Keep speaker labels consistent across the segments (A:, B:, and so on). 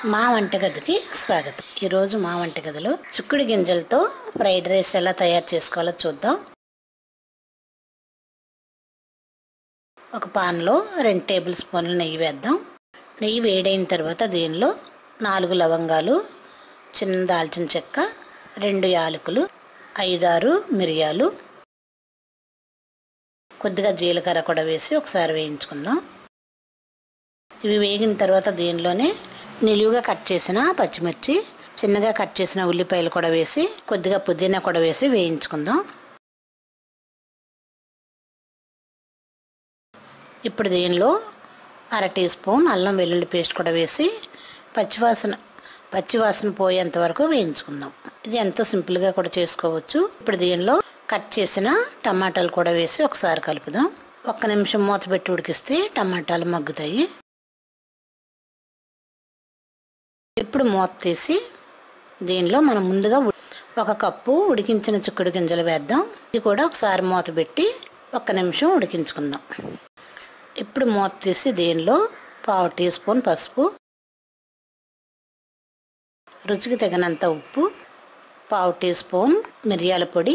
A: మా వంటగదికి స్వాగతం ఈరోజు మా వంటగదిలో చిక్కుడు గింజలతో ఫ్రైడ్ రైస్ ఎలా తయారు చేసుకోవాలో చూద్దాం ఒక పాన్లో రెండు టేబుల్ స్పూన్లు నెయ్యి వేద్దాం నెయ్యి వేడైన తర్వాత దీనిలో నాలుగు లవంగాలు చిన్న దాల్చిన చెక్క రెండు యాలకులు ఐదారు మిరియాలు కొద్దిగా జీలకర్ర కూడా వేసి ఒకసారి వేయించుకుందాం ఇవి వేగిన తర్వాత దీనిలోనే నిలువుగా కట్ చేసిన పచ్చిమిర్చి చిన్నగా కట్ చేసిన ఉల్లిపాయలు కూడా వేసి కొద్దిగా పుదీనా కూడా వేసి వేయించుకుందాం ఇప్పుడు దీనిలో అర టీ స్పూన్ అల్లం వెల్లుల్లి పేస్ట్ కూడా వేసి పచ్చివాసన పచ్చివాసన పోయేంత వరకు వేయించుకుందాం ఇది ఎంతో సింపుల్గా కూడా చేసుకోవచ్చు ఇప్పుడు దీనిలో కట్ చేసిన టమాటాలు కూడా వేసి ఒకసారి కలుపుదాం ఒక్క నిమిషం మూత పెట్టి ఉడికిస్తే టమాటాలు మగ్గుతాయి ఇప్పుడు మూత తీసి దీనిలో మనం ముందుగా ఉ- ఒక కప్పు ఉడికించిన చిక్కుడు గింజలు వేద్దాం ఇది కూడా ఒకసారి మూత పెట్టి ఒక్క నిమిషం ఉడికించుకుందాం ఇప్పుడు మూత తీసి దీనిలో పావు టీ స్పూన్ పసుపు రుచికి తగినంత ఉప్పు పావు టీ స్పూన్ మిరియాల పొడి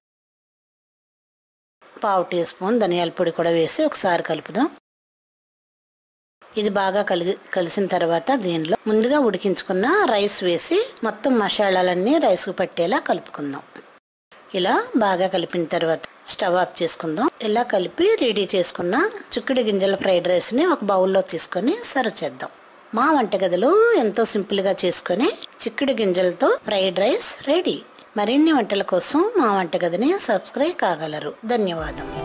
A: పావు టీ స్పూన్ ధనియాల పొడి కూడా వేసి ఒకసారి కలుపుదాం ఇది బాగా కలిగి కలిసిన తర్వాత దీనిలో ముందుగా ఉడికించుకున్న రైస్ వేసి మొత్తం మసాలాలన్నీ రైస్కు పట్టేలా కలుపుకుందాం ఇలా బాగా కలిపిన తర్వాత స్టవ్ ఆఫ్ చేసుకుందాం ఇలా కలిపి రెడీ చేసుకున్న చిక్కుడు గింజల ఫ్రైడ్ రైస్ని ఒక బౌల్లో తీసుకొని సర్వ్ చేద్దాం మా వంటగదిలో ఎంతో సింపుల్గా చేసుకొని చిక్కుడు గింజలతో ఫ్రైడ్ రైస్ రెడీ మరిన్ని వంటల కోసం మా వంటగదిని సబ్స్క్రైబ్ కాగలరు ధన్యవాదములు